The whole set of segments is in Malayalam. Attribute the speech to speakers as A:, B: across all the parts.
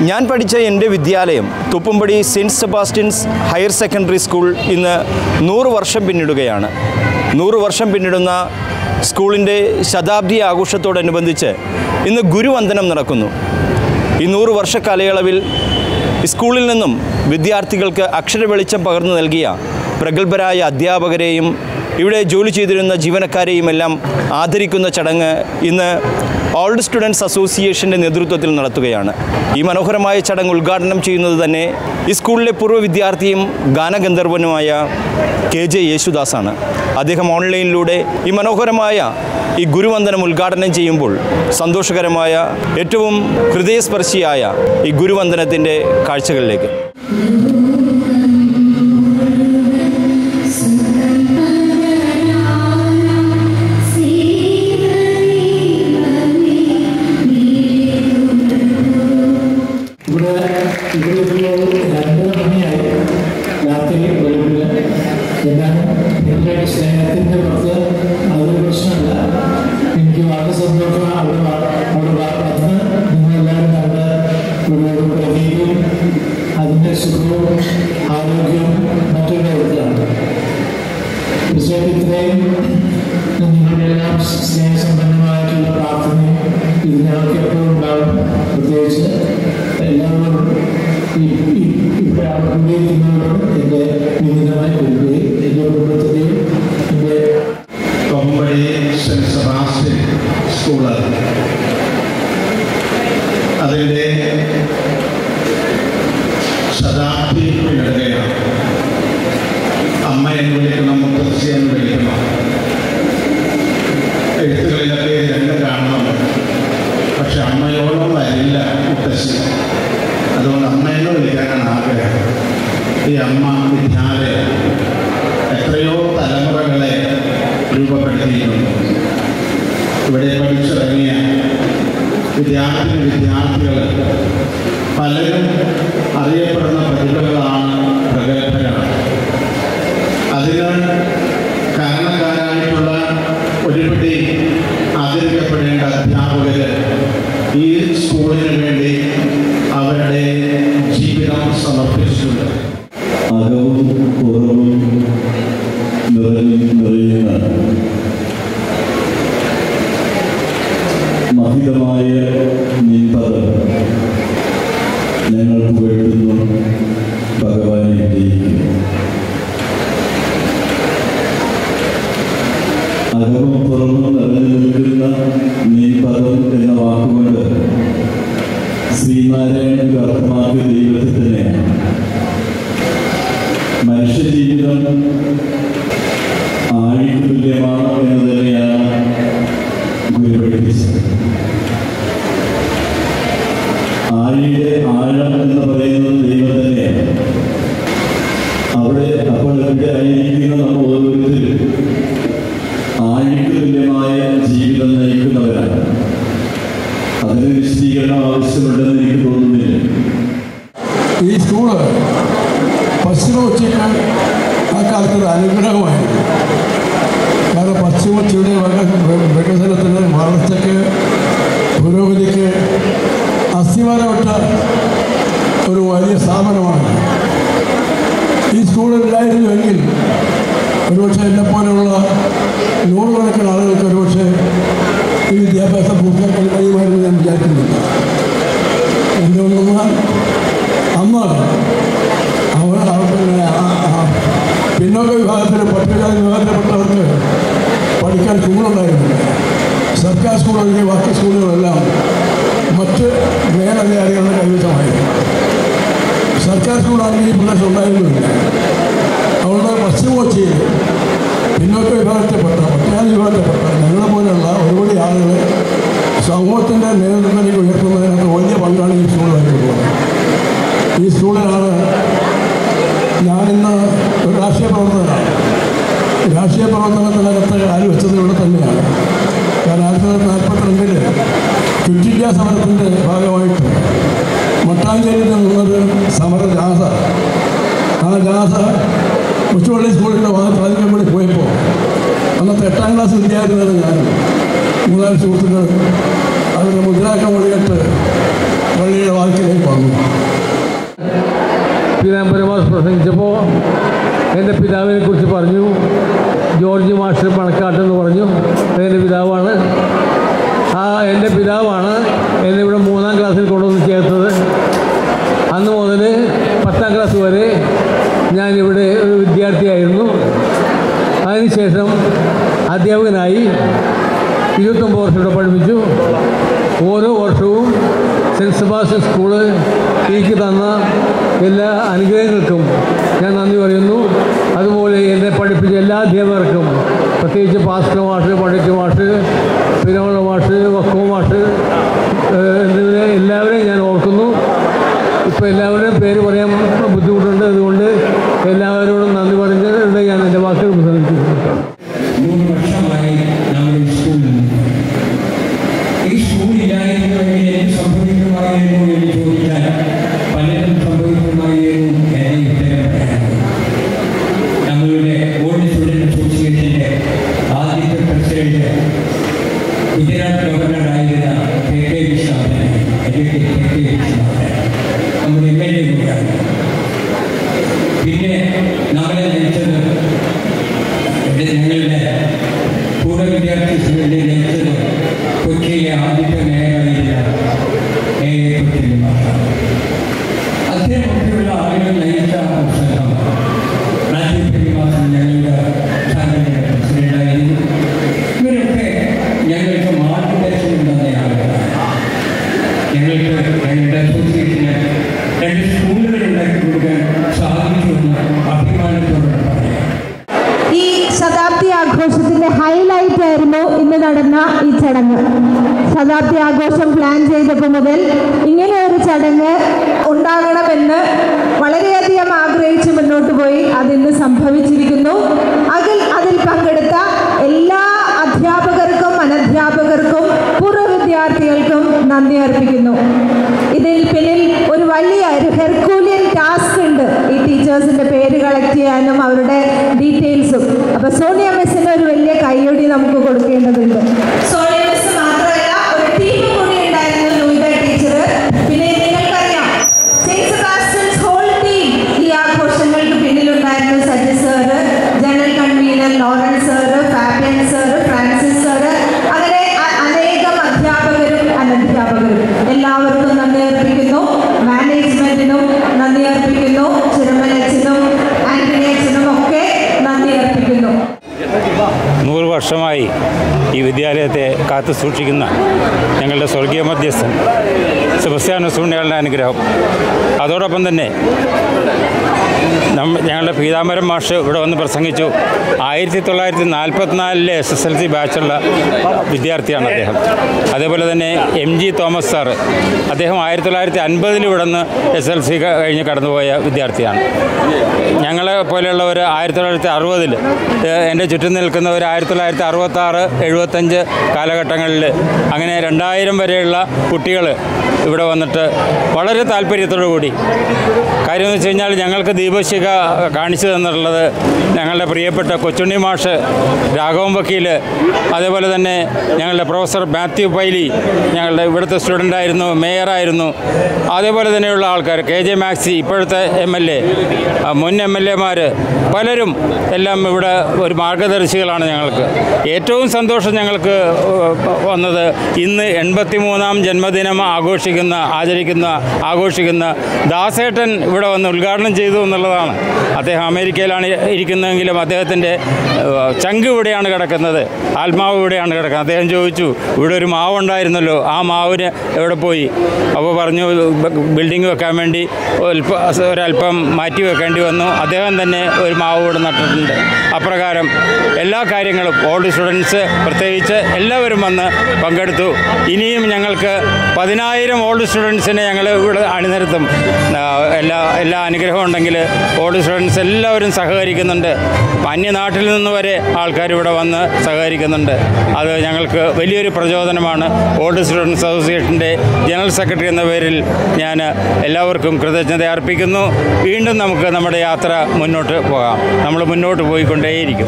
A: ഞാൻ പഠിച്ച എൻ്റെ വിദ്യാലയം Thoppumpady saint Sebastian's higher secondary school ഇന്ന് നൂറ് വർഷം പിന്നിടുകയാണ് നൂറ് വർഷം പിന്നിടുന്ന സ്കൂളിൻ്റെ ശതാബ്ദി ആഘോഷത്തോടനുബന്ധിച്ച് ഇന്ന് ഗുരുവന്ദനം നടക്കുന്നു ഈ നൂറ് വർഷ കാലയളവിൽ സ്കൂളിൽ നിന്നും വിദ്യാർത്ഥികൾക്ക് അക്ഷര വെളിച്ചം പകർന്നു നൽകിയ പ്രഗത്ഭരായ അധ്യാപകരെയും ഇവിടെ ജോലി ചെയ്തിരുന്ന ജീവനക്കാരെയും എല്ലാം ആദരിക്കുന്ന ചടങ്ങ് ഇന്ന് ഓൾഡ് സ്റ്റുഡൻസ് അസോസിയേഷൻ്റെ നേതൃത്വത്തിൽ നടത്തുകയാണ് ഈ മനോഹരമായ ചടങ്ങ് ഉദ്ഘാടനം ചെയ്യുന്നത് തന്നെ ഈ സ്കൂളിലെ പൂർവ്വ വിദ്യാർത്ഥിയും ഗാനഗന്ധർവനുമായ കെ ജെ യേശുദാസാണ് അദ്ദേഹം ഓൺലൈനിലൂടെ ഈ മനോഹരമായ ഈ ഗുരുവന്ദനം ഉദ്ഘാടനം ചെയ്യുമ്പോൾ സന്തോഷകരമായ ഏറ്റവും ഹൃദയസ്പർശിയായ ഈ ഗുരുവന്ദനത്തിൻ്റെ കാഴ്ചകളിലേക്ക്
B: ഇവിടെ ഇവിടെ ഒരു രണ്ടര മണിയായി രാത്രി വെളുപ്പിന് എന്നാലും എൻ്റെ സ്നേഹത്തിൻ്റെ പുറത്ത് അതൊരു പ്രശ്നമല്ല എനിക്ക് വളരെ സന്തോഷം അവിടെ വ- അവിടെ വ- വന്ന് നിങ്ങളെല്ലാവരും അവിടെ ഒരു പ്രതീകവും അതിൻ്റെ സുഖവും ആരോഗ്യവും മറ്റൊരു തരത്തിലാണ് തീർച്ചയായിട്ടും ഇത്രയും നിങ്ങളുടെ എല്ലാം സ്നേഹസമ്പന്നമായിട്ടുള്ള പ്രാർത്ഥനയും ഇത് ഞങ്ങൾക്ക് എപ്പോഴും ഉണ്ടാവും പ്രത്യേകിച്ച് എല്ലാവരും ഈ ഈ- ഇവിടെ അവിടെ കൂടിയിരിക്കുന്നവരോട് എൻ്റെ വിനീതമായി വരികയും എൻ്റെ കുടുംബത്തിൻ്റെയും എൻ്റെ
C: കൊമ്പടി സെൻറ്റ് സെബാസ്റ്റ്യൻ സ്കൂള് അതിൻ്റെ ശതാബ്ദി പിന്നിടുകയാണ് അമ്മ എന്ന് വിളിക്കണം മുത്തശ്ശി എന്ന് വിളിക്കണം എഴുത്തുകളിലൊക്കെ രണ്ട് കാണണം പക്ഷെ അമ്മയോളം വരില്ല മുത്തശ്ശി അതുകൊണ്ട് അമ്മ എന്ന് വിളിക്കാനാണ് ആഗ്രഹം ഈ അമ്മ വിദ്യാലയം എത്രയോ തലമുറകളെ രൂപപ്പെടുത്തിയിട്ടുണ്ട് ഇവിടെ പഠിച്ചിറങ്ങിയ വിദ്യാർത്ഥി വിദ്യാർത്ഥികൾ പലരും അറിയപ്പെടുന്ന പ്രതിഭകളാണ് പ്രഗത്ഭരാണ് അതിന് കാരണക്കാരായിട്ടുള്ള ഒരുപിടി ആദരിക്കപ്പെടേണ്ട അധ്യാപകർ ഈ സ്കൂളിന് വേണ്ടി അവരുടെ ജീവിതം സമർപ്പിച്ചിട്ടുണ്ട്
D: അകവും പുറവും നിറഞ്ഞു നിറയുന്ന മഹിതമായ നിൻപദം ഞങ്ങൾ പുകഴ്ത്തുന്നു ഭഗവാനെ വിജയിക്കുന്നു അകവും പുറവും നിറഞ്ഞു നിൽക്കുന്ന നിൻപദം എന്ന വാക്കുകൊണ്ട് ശ്രീനാരായണൻ അർത്ഥമാക്കിയ ദൈവത്തെ തന്നെയാണ് മനുഷ്യജീവിതം ആഴിക്ക് തുല്യമാണ് എന്ന് തന്നെയാണ് ഗുരു പഠിപ്പിച്ചത് ആഴിയുടെ ആഴം എന്ന് പറയുന്നത് ദൈവം തന്നെയാണ് അവിടെ അപ്പോൾ ഇവിടെ ആയിരിക്കുന്ന നമ്മൾ ഓരോരുത്തരും ആഴിക്ക് തുല്യമായ ജീവിതം നയിക്കുന്നവരാണ് അതിന് വിശദീകരണം ആവശ്യമുണ്ടെന്ന് എനിക്ക് തോന്നുന്നില്ല
E: ഈ സ്കൂള് പശ്ചിമ ഉച്ചയ്ക്ക് ആ കാലത്ത് ഒരു അനുഗ്രഹമായിരുന്നു കാരണം പശ്ചിമ ഉച്ചയുടെ വക- വികസനത്തിന് വളർച്ചയ്ക്ക് പുരോഗതിക്ക് അസ്ഥിവാരമിട്ട ഒരു വലിയ സ്ഥാപനമാണ് ഈ സ്കൂളില്ലായിരുന്നുവെങ്കിൽ ഒരുപക്ഷെ എന്നെപ്പോലെയുള്ള നൂറുകണക്കിന് ആളുകൾക്ക് ഒരുപക്ഷെ ഈ വിദ്യാഭ്യാസം പൂർത്തിയാക്കാൻ കഴിയുമായിരുന്നു ഞാൻ വിചാരിക്കുന്നില്ല എന്തുകൊണ്ടെന്നാൽ അന്ന് അവർ അവർ പിന്നെ ആ- ആ പിന്നോക്ക വിഭാഗത്തിൽ പട്ടികജാതി വിഭാഗത്തിൽപ്പെട്ടവർക്ക് പഠിക്കാൻ സ്കൂളുണ്ടായിരുന്നില്ല സർക്കാർ സ്കൂൾ ഒഴികെ ബാക്കി സ്കൂളുകളെല്ലാം മറ്റ് മേലധികാരികളുടെ കൈവശമായിരുന്നു സർക്കാർ സ്കൂളാണെങ്കിൽ ഈ പ്രദേശം ഉണ്ടായിരുന്നില്ല അവരുടെ പശ്ചിമ കൊച്ചിയിൽ പിന്നോക്ക വിഭാഗത്തിൽപ്പെട്ട പട്ടികജാതി വിഭാഗത്തിൽപ്പെട്ട ഞങ്ങളെ പോലെയുള്ള ഒരുപാട് ആളുകൾ സമൂഹത്തിൻ്റെ നേതൃത്വത്തിലേക്ക് ഉയർത്തുന്നതിനകത്ത് വലിയ പങ്കാണ് ഈ സ്കൂൾ വഹിക്കുന്നത് ഈ സ്കൂളിലാണ് ഞാനിന്ന് ഒരു രാഷ്ട്രീയ പ്രവർത്തകനാണ് രാഷ്ട്രീയ പ്രവർത്തനത്തിനകത്ത് കാല് വെച്ചത് ഇവിടെ തന്നെയാണ് കാരണം ആയിരത്തി തൊള്ളായിരത്തി നാൽപ്പത്തിരണ്ടിൽ ക്വിറ്റ് ഇന്ത്യ സമരത്തിൻ്റെ ഭാഗമായിട്ട് മട്ടാഞ്ചേരിയിൽ നിന്നത് സമര ജാഥ ആ ജാഥ കൊച്ചുപള്ളി സ്കൂളിൻ്റെ ഭാഗത്താദ്യം കൂടി പോയപ്പോൾ അന്നത്തെ എട്ടാം ക്ലാസ് വിദ്യാർത്ഥികളാണ് ഞാൻ മൂന്നാല് സുഹൃത്തുക്കൾ അതിന് മുദ്രാക്കം വഴിയിട്ട് പള്ളിയുടെ വാക്കിലേക്ക് വന്നു
F: പീതാംബരമാസ് പ്രസംഗിച്ചപ്പോൾ എൻ്റെ പിതാവിനെ കുറിച്ച് പറഞ്ഞു ജോർജ് മാസ്റ്റർ പണക്കാട്ടെന്ന് പറഞ്ഞു അതെൻ്റെ പിതാവാണ് ആ എൻ്റെ പിതാവാണ് എന്നെ ഇവിടെ മൂന്നാം ക്ലാസ്സിൽ കൊണ്ടുവന്ന് ചേർത്തത് അന്ന് മുതൽ പത്താം ക്ലാസ് വരെ ഞാനിവിടെ ഒരു വിദ്യാർത്ഥിയായിരുന്നു അതിനുശേഷം അധ്യാപകനായി ഇരുപത്തൊമ്പത് വർഷം ഇവിടെ പഠിപ്പിച്ചു ഓരോ വർഷവും സെൻറ്റ് സെബാസ്റ്റ്യൻ സ്കൂള് എനിക്ക് തന്ന എല്ലാ അനുഗ്രഹങ്ങൾക്കും ഞാൻ നന്ദി പറയുന്നു അതുപോലെ എന്നെ പഠിപ്പിച്ച എല്ലാ അധ്യാപകർക്കും പ്രത്യേകിച്ച് ഭാസ്കർ മാഷ് പണ്ഡിറ്റ് മാഷ് പിരമണ മാഷ് വക്കോ മാഷ് ഏഹ് എന്നിവരെ എല്ലാവരെയും ഞാൻ ഓർക്കുന്നു ഇപ്പോൾ എല്ലാവരുടെയും പേര് പറയാൻ ബുദ്ധിമുട്ടുണ്ട് അതുകൊണ്ട് എല്ലാവരോടും നന്ദി പറഞ്ഞത് ഞാൻ എൻ്റെ വാക്കുകൾ ഉപസംഹരിക്കുന്നു
G: മൂന്ന് വർഷമായി നമ്മൾ ഈ സ്കൂളിൽ ഈ സ്കൂളില്ലായിരുന്നുവെങ്കിൽ എന്ത് സംഭവിക്കുമായിരുന്നു എന്ന് ചോദിച്ചാൽ പലരും സംഭവിക്കുമായിരുന്നു എന്നെ ഉത്തരം പറയാനുള്ളത് നമ്മളുടെ ഓൾഡ് സ്റ്റുഡൻറ് അസോസിയേഷൻ്റെ ആദ്യത്തെ പ്രസിഡന്റ് ഗുജറാത്ത് ഗവർണറായിരുന്ന K K Viswanathan advocate K K Viswanathan നമ്മുടെ എം എൽ എ കൂടിയാണ് പിന്നെ നമ്മളെ നയിച്ചത് ഇത് ഞങ്ങളുടെ പൂർവ്വ വിദ്യാർത്ഥികളുടെ നയിച്ചത് കൊച്ചിയിലെ ആദ്യത്തെ മേയറായിരുന്ന എ എ കൊച്ചിലിമാർ അദ്ദേഹമൊക്കെയുള്ള ആളുകൾ നയിച്ച പുസ്തകം മാത്യു പെരുമാസം ഞങ്ങളുടെ സംഘടനയുടെ പ്രസിഡന്റായിരുന്നു ഇവരൊക്കെ ഞങ്ങൾക്ക് മാർഗദർശനം തന്ന ആളുകളാണ് ഞങ്ങൾക്ക് ഞങ്ങളുടെ അസോസിയേഷന് രണ്ട് സ്കൂളുകൾ ഉണ്ടാക്കി കൊടുക്കാൻ സാധിക്കുമെന്ന് അഭിമാനത്തോടെ പറയാം
H: ഈ ശതാബ്ദി ആഘോഷത്തിന്റെ ഹൈലൈറ്റ് ആയിരുന്നു ഇന്ന് നടന്ന ഈ ചടങ്ങ് ശതാബ്ദി ആഘോഷം പ്ലാൻ ചെയ്തപ്പോൾ മുതൽ ഇങ്ങനെ ഒരു ചടങ്ങ് ഉണ്ടാകണമെന്ന് വളരെയധികം ആഗ്രഹിച്ച് മുന്നോട്ട് പോയി അതിന്ന് സംഭവിച്ചിരിക്കുന്നു അതിൽ അതിൽ പങ്കെടുത്ത എല്ലാ അധ്യാപകർക്കും അനധ്യാപകർക്കും പൂർവ്വ വിദ്യാർത്ഥികൾക്കും നന്ദി അർപ്പിക്കുന്നു ഇതിൽ പിന്നിൽ ഒരു വലിയ ഒരു ഹെർക്കൂലിയൻ ടാസ്ക് ഉണ്ട് ഈ ടീച്ചേഴ്സിന്റെ പേര് കളക്ട് ചെയ്യാനും അവരുടെ ഡീറ്റെയിൽസും അപ്പൊ സോണിയ മിസ്സിന് ഒരു വലിയ കൈയൊടി നമുക്ക് കൊടുക്കേണ്ടതുണ്ട് സോണിയ മിസ് മാത്രമല്ല ഒരു ടീം കൂടി ഉണ്ടായിരുന്നു ലൂയിത ടീച്ചർ പിന്നെ നിങ്ങൾക്കറിയാം സെന്റ് സെബാസ്റ്റ്യൻസ് ഹോൾ ടീം ഈ ആഘോഷങ്ങൾക്ക് പിന്നിലുണ്ടായിരുന്നു Saji sir general convener Lawrence sir Fabian sir Francis sir അങ്ങനെ അ- അനേകം അധ്യാപകരും അനധ്യാപകരും എല്ലാവർക്കും നന്ദി അർപ്പിക്കുന്നു മാനേജ്മെന്റിനും നന്ദി അർപ്പിക്കുന്നു ചിരമലച്ചനും ആന്റണി അച്ഛനും ഒക്കെ നന്ദി അർപ്പിക്കുന്നു
I: നൂറ് വർഷമായി ഈ വിദ്യാലയത്തെ കാത്തു സൂക്ഷിക്കുന്ന ഞങ്ങളുടെ സ്വർഗീയ മധ്യസ്ഥൻ സെബസ്ത്യാനോ സൂണ്യകളുടെ അനുഗ്രഹം അതോടൊപ്പം തന്നെ നമ്മ ഞങ്ങളുടെ പീതാംബരം മാഷ് ഇവിടെ വന്ന് പ്രസംഗിച്ചു ആയിരത്തി തൊള്ളായിരത്തി നാൽപ്പത്തിനാലിലെ എസ് എസ് എൽ സി ബാച്ചുള്ള വിദ്യാർത്ഥിയാണ് അദ്ദേഹം അതേപോലെ തന്നെ എം ജി തോമസ് സാറ് അദ്ദേഹം ആയിരത്തി തൊള്ളായിരത്തി അൻപതിൽ ഇവിടെ നിന്ന് എസ് എൽ സി കഴിഞ്ഞ് കടന്നുപോയ വിദ്യാർത്ഥിയാണ് ഞങ്ങളെ പോലെയുള്ളവർ ആയിരത്തി തൊള്ളായിരത്തി അറുപതിൽ എൻ്റെ ചുറ്റും നിൽക്കുന്നവർ ആയിരത്തി തൊള്ളായിരത്തി അറുപത്താറ് എഴുപത്തഞ്ച് കാലഘട്ടങ്ങളിൽ അങ്ങനെ രണ്ടായിരം വരെയുള്ള കുട്ടികൾ ഇവിടെ വന്നിട്ട് വളരെ താല്പര്യത്തോടു കൂടി കാര്യം എന്ന് വെച്ച് കഴിഞ്ഞാൽ ഞങ്ങൾക്ക് ദീപശിഖ കാണിച്ചു തന്നിട്ടുള്ളത് ഞങ്ങളുടെ പ്രിയപ്പെട്ട കൊച്ചുണ്ണി മാഷ് രാഘവൻ വക്കീൽ അതേപോലെ തന്നെ ഞങ്ങളുടെ പ്രൊഫസർ മാത്യു പൈലി ഞങ്ങളുടെ ഇവിടുത്തെ സ്റ്റുഡൻ്റായിരുന്നു മേയറായിരുന്നു അതേപോലെ തന്നെയുള്ള ആൾക്കാർ കെ ജെ മാക്സി ഇപ്പോഴത്തെ എം എൽ എ മുൻ എം എൽ എമാർ പലരും എല്ലാം ഇവിടെ ഒരു മാർഗദർശികളാണ് ഞങ്ങൾക്ക് ഏറ്റവും സന്തോഷം ഞങ്ങൾക്ക് ഏഹ്, വന്നത് ഇന്ന് എൺപത്തി മൂന്നാം ജന്മദിനം ആഘോഷിക്കുന്ന ആചരിക്കുന്ന ആഘോഷിക്കുന്ന ദാസേട്ടൻ ഇവിടെ വന്ന് ഉദ്ഘാടനം ചെയ്തു എന്നുള്ളതാണ് അദ്ദേഹം അമേരിക്കയിലാണ് ഇരിക്കുന്നതെങ്കിലും അദ്ദേഹത്തിൻ്റെ ഏഹ്, ചങ്ക് ഇവിടെയാണ് കിടക്കുന്നത് ആത്മാവ് ഇവിടെയാണ് കിടക്കുന്നത് അദ്ദേഹം ചോദിച്ചു ഇവിടെ ഒരു മാവ് ഉണ്ടായിരുന്നല്ലോ ആ മാവിന് എവിടെ പോയി അപ്പോൾ പറഞ്ഞു ബിൽഡിംഗ് വെക്കാൻ വേണ്ടി ഒൽപ്പ ഒരല്പം മാറ്റി വെക്കേണ്ടി വന്നു അദ്ദേഹം തന്നെ ഒരു മാവ് ഇവിടെ നട്ടിട്ടുണ്ട് അപ്രകാരം എല്ലാ കാര്യങ്ങളും ഓൾഡ് സ്റ്റുഡൻസ് പ്രത്യേകിച്ച് എല്ലാവരും വന്ന് പങ്കെടുത്തു ഇനിയും ഞങ്ങൾക്ക് പതിനായിരം ഓൾഡ് സ്റ്റുഡൻസിനെ ഞങ്ങൾ ഇവിടെ അണിനിരത്തും ആ, എല്ലാ എല്ലാ അനുഗ്രഹവും ഉണ്ടെങ്കിൽ ഓൾഡ് സ്റ്റുഡൻസ് എല്ലാവരും സഹകരിക്കുന്നുണ്ട് അന്യനാട്ടിൽ നിന്ന് വരെ ആൾക്കാർ ഇവിടെ വന്ന് സഹകരിക്കുന്നുണ്ട് അത് ഞങ്ങൾക്ക് വലിയൊരു പ്രചോദനമാണ് ഓൾഡ് സ്റ്റുഡൻസ് അസോസിയേഷൻ്റെ ജനറൽ സെക്രട്ടറി എന്ന പേരിൽ ഞാൻ എല്ലാവർക്കും കൃതജ്ഞത അർപ്പിക്കുന്നു വീണ്ടും നമുക്ക് നമ്മുടെ യാത്ര മുന്നോട്ട് പോകാം നമ്മൾ മുന്നോട്ട് പോയിക്കൊണ്ടേയിരിക്കും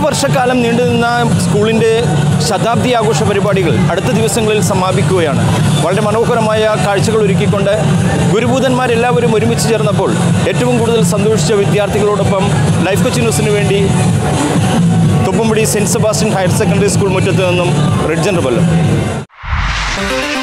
A: വർഷക്കാലം നീണ്ടുനിന്ന സ്കൂളിൻ്റെ ശതാബ്ദി ആഘോഷ പരിപാടികൾ അടുത്ത ദിവസങ്ങളിൽ സമാപിക്കുകയാണ് വളരെ മനോഹരമായ കാഴ്ചകൾ ഒരുക്കിക്കൊണ്ട് ഗുരുഭൂതന്മാരെല്ലാവരും ഒരുമിച്ച് ചേർന്നപ്പോൾ ഏറ്റവും കൂടുതൽ സന്തോഷിച്ച വിദ്യാർത്ഥികളോടൊപ്പം ലൈഫ് കൊച്ചി ന്യൂസിന് വേണ്ടി Thoppumpady saint Sebastian higher secondary school മുറ്റത്ത് നിന്നും റിഡ്ജൻ റബല്ലോ